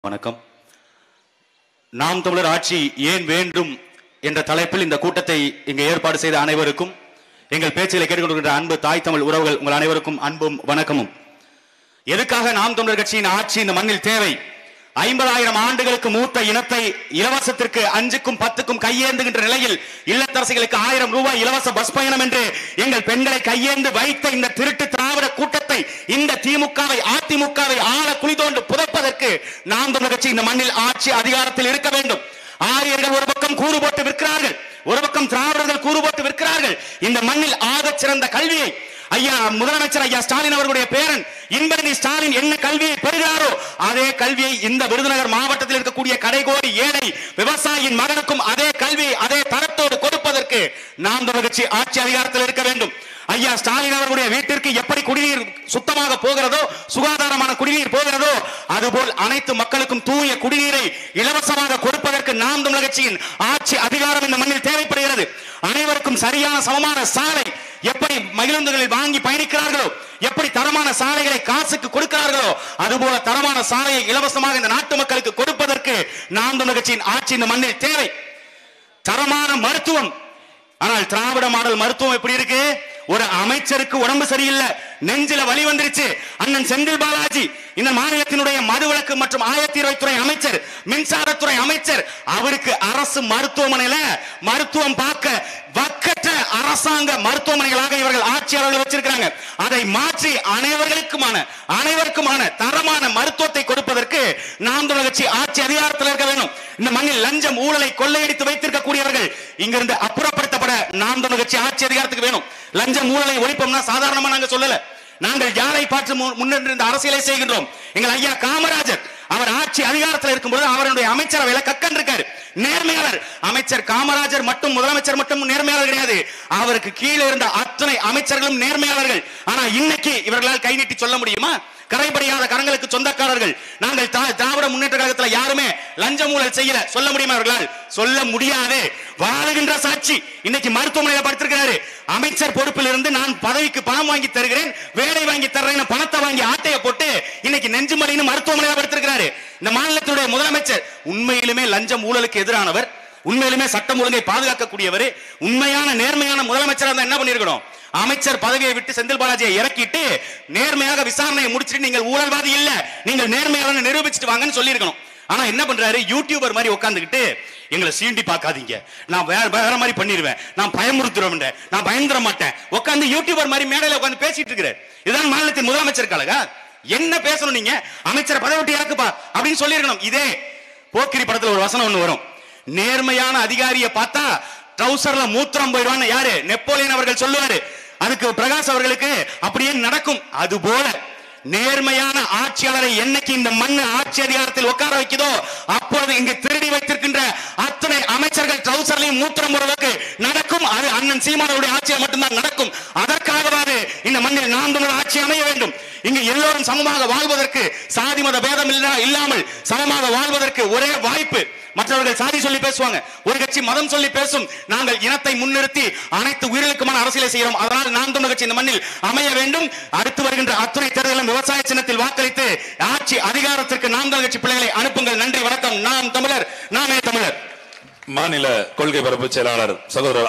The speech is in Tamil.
வணக்கம் நாம் தமிழர் ஆட்சி ஏன் வேண்டும் என்ற தலைப்பில் இந்த கூட்டத்தை இங்கு ஏற்பாடு செய்த அனைவருக்கும் எங்கள் பேச்சுகளை கேட்டுக்கொண்டிருக்கின்ற அன்பு தாய் தமிழ் உறவுகள் உங்கள் அனைவருக்கும் அன்பும் வணக்கமும் எதுக்காக நாம் தமிழர் கட்சியின் ஆட்சி இந்த மண்ணில் தேவை ஐம்பதாயிரம் ஆண்டுகளுக்கு மூத்த இனத்தை இலவசத்திற்கு அஞ்சுக்கும் பத்துக்கும் கையேந்துகின்ற நிலையில் இல்லத்தரசிகளுக்கு ஆயிரம் ரூபாய் இலவச பஸ் பயணம் என்று எங்கள் பெண்களை கையேந்து வைத்த இந்த திருட்டு திராவிட கூட்டத்தை இந்த திமுகவை அதிமுகவை ஆள குழி தோண்டு புதைப்பதற்கு நாம் தமிழர் கட்சி இந்த மண்ணில் ஆட்சி அதிகாரத்தில் இருக்க வேண்டும் ஆரியர்கள் ஒரு பக்கம் கூறு போட்டு விற்கிறார்கள் ஒரு பக்கம் திராவிடர்கள் கூறு போட்டு விற்கிறார்கள் இந்த மண்ணில் ஆகச் சிறந்த கல்வியை ஐயா முதலமைச்சர் ஐயா ஸ்டாலின் அவர்களுடைய பேரன் இன்பநிதி ஸ்டாலின் என்ன கல்வியை பெறுகிறாரோ அதே கல்வியை இந்த விருதுநகர் மாவட்டத்தில் இருக்கக்கூடிய கடைகோடி ஏழை விவசாயியின் மகனுக்கும் அதே கல்வியை அதே தரத்தோடு கொடுப்பதற்கு நாம் தமிழர் கட்சி ஆட்சி அதிகாரத்தில் இருக்க வேண்டும் ஐயா ஸ்டாலின் அவர்களுடைய வீட்டிற்கு எப்படி குடிநீர் சுத்தமாக போகிறதோ சுகாதாரமான குடிநீர் போகிறதோ அதுபோல் அனைத்து மக்களுக்கும் தூய குடிநீரை இலவசமாக கொடுப்பதற்கு நாம் தமிழர் கட்சியின் ஆட்சி அதிகாரம் இந்த மண்ணில் தேவைப்படுகிறது அனைவருக்கும் சரியான சமமான சாலை எப்படி மகிழுந்துகளில் வாங்கி பயணிக்கிறார்களோ எப்படி தரமான சாலைகளை காசுக்கு கொடுக்கிறார்களோ அதுபோல தரமான சாலையை இலவசமாக இந்த நாட்டு மக்களுக்கு கொடுப்பதற்கு நாம் தமிழர் கட்சியின் ஆட்சி இந்த மண்ணில் தேவை தரமான மருத்துவம் ஆனால் திராவிட மாடல் மருத்துவம் எப்படி இருக்கு ஒரு அமைச்சருக்கு உடம்பு சரியில்லை நெஞ்சில வலி வந்துருச்சு அண்ணன் செந்தில் பாலாஜி இந்த மாநிலத்தினுடைய மதுவிலக்கு மற்றும் ஆயத்தீர்வைத்துறை அமைச்சர் மின்சாரத்துறை அமைச்சர் அவருக்கு அரசு மருத்துவமனையில மருத்துவம் பார்க்க வக்கற்ற அரசாங்க மருத்துவமனைகளாக இவர்கள் ஆட்சியாளர்கள் வச்சிருக்காங்க அதை மாற்றி அனைவர்களுக்குமான அனைவருக்குமான தரமான மருத்துவத்தை கொடுப்பதற்கு நாம் தமிழர் கட்சி ஆட்சி அதிகாரத்தில் இருக்க வேண்டும் இந்த மண்ணில் லஞ்சம் ஊழலை கொள்ளையடித்து வைத்திருக்கக்கூடியவர்கள் இங்கிருந்து அப்புறப்படுத்தப்பட நாம் தமிழர் கட்சி ஆட்சி அதிகாரத்துக்கு வேணும் லஞ்சம் ஊழலை ஒழிப்போம்னா சாதாரணமா நாங்க சொல்லல நாங்கள் யாரை பார்த்து மு- முன்னின்று இந்த அரசியலை செய்கின்றோம் எங்கள் ஐயா காமராஜர் அவர் ஆட்சி அதிகாரத்தில் இருக்கும்போது அவருடைய அமைச்சரவையில கக்கன் இருக்காரு நேர்மையாளர் அமைச்சர் காமராஜர் மட்டும் முதலமைச்சர் மட்டும் நேர்மையாளர் கிடையாது அவருக்கு கீழே இருந்த அத்தனை அமைச்சர்களும் நேர்மையாளர்கள் ஆனா இன்னைக்கு இவர்களால் கை நீட்டி சொல்ல முடியுமா கரைபடியாத கரங்களுக்கு சொந்தக்காரர்கள் நாங்கள் தா- திராவிட முன்னேற்ற கழகத்துல யாருமே லஞ்ச ஊழல் செய்யல சொல்ல முடியுமா அவர்களால் சொல்ல முடியாது வாழுகின்ற சாட்சி இன்னைக்கு மருத்துவமனையில படுத்திருக்கிறாரு அமைச்சர் பொறுப்பில் இருந்து நான் பதவிக்கு பணம் வாங்கி தருகிறேன் வேலை வாங்கி தர்றேன்னு பணத்தை வாங்கி ஆட்டைய போட்டு இன்னைக்கு நெஞ்சுமணின்னு மருத்துவமனையில படுத்திருக்கிறாரு இந்த மாநிலத்தினுடைய முதலமைச்சர் உண்மையிலுமே லஞ்சம் ஊழலுக்கு எதிரானவர் உண்மையிலுமே சட்டம் ஒழுங்கை பாதுகாக்கக்கூடியவர் உண்மையான நேர்மையான முதலமைச்சரா இருந்தா என்ன பண்ணிருக்கணும் அமைச்சர் பதவியை விட்டு செந்தில் பாலாஜியை இறக்கிட்டு நேர்மையாக விசாரணையை முடிச்சிட்டு நீங்கள் ஊழல்வாதி இல்ல நீங்கள் நேர்மையாளன்னு நிரூபிச்சுட்டு வாங்கன்னு சொல்லியிருக்கணும் ஆனா என்ன பண்றாரு யூடியூபர் மாதிரி உட்காந்துக்கிட்டு எங்களை சீண்டி பார்க்காதீங்க நான் வேற வேற மாதிரி பண்ணிடுவேன் நான் பயமுறுத்துறவன் நான் பயந்துட மாட்டேன் உட்காந்து யூடியூபர் மாதிரி மேடையில உட்காந்து பேசிட்டு இருக்கிறேன் இதுதான் மாநிலத்தின் முதலமைச்சர் கழகா என்ன பேசணும் நீங்க அமைச்சர் பதவி விட்டு இறக்குப்பா அப்படின்னு சொல்லியிருக்கணும் இதே போக்கிரி படத்துல ஒரு வசனம் ஒண்ணு வரும் நேர்மையான அதிகாரியை பார்த்தா ட்ரௌசர்ல மூத்திரம் போயிடுவான்னு யாரு நெப்போலியன் அவர்கள் சொல்லுவாரு அதுக்கு பிரகாஷ் அவர்களுக்கு அப்படியே நடக்கும் அது போல நேர்மையான ஆட்சியாளரை என்னைக்கு இந்த மண்ணு ஆட்சி அதிகாரத்தில் உட்கார வைக்குதோ அப்போது இங்கு திருடி வைத்திருக்கின்ற அத்தனை அமைச்சர்கள் ட்ரௌசர்லையும் மூத்திரம் போடுவதற்கு நடக்கும் அது அண்ணன் சீமானவருடைய ஆட்சியில் மட்டும்தான் நடக்கும் அதற்காகவாது இந்த மண்ணில் நாம் தமிழர் ஆட்சி அமைய வேண்டும் இங்கு எல்லோரும் சமமாக வாழ்வதற்கு சாதி மத பேதம் இல்லா- இல்லாமல் சமமாக வாழ்வதற்கு ஒரே வாய்ப்பு மற்றவர்கள் சாதி சொல்லி பேசுவாங்க ஒரு கட்சி மதம் சொல்லி பேசும் நாங்கள் இனத்தை முன்னிறுத்தி அனைத்து உயிர்களுக்குமான அரசியலை செய்கிறோம் அதனால் நாம் தமிழர் கட்சி இந்த மண்ணில் அமைய வேண்டும் அடுத்து வருகின்ற அத்துணை தேர்தலும் விவசாய சின்னத்தில் வாக்களித்து ஆட்சி அதிகாரத்திற்கு நாம் தமிழர் கட்சி பிள்ளைகளை அனுப்புங்கள் நன்றி வணக்கம் நாம் தமிழர் நாமே தமிழர் மாநில கொள்கை பரப்பு செயலாளர் சகோதரர்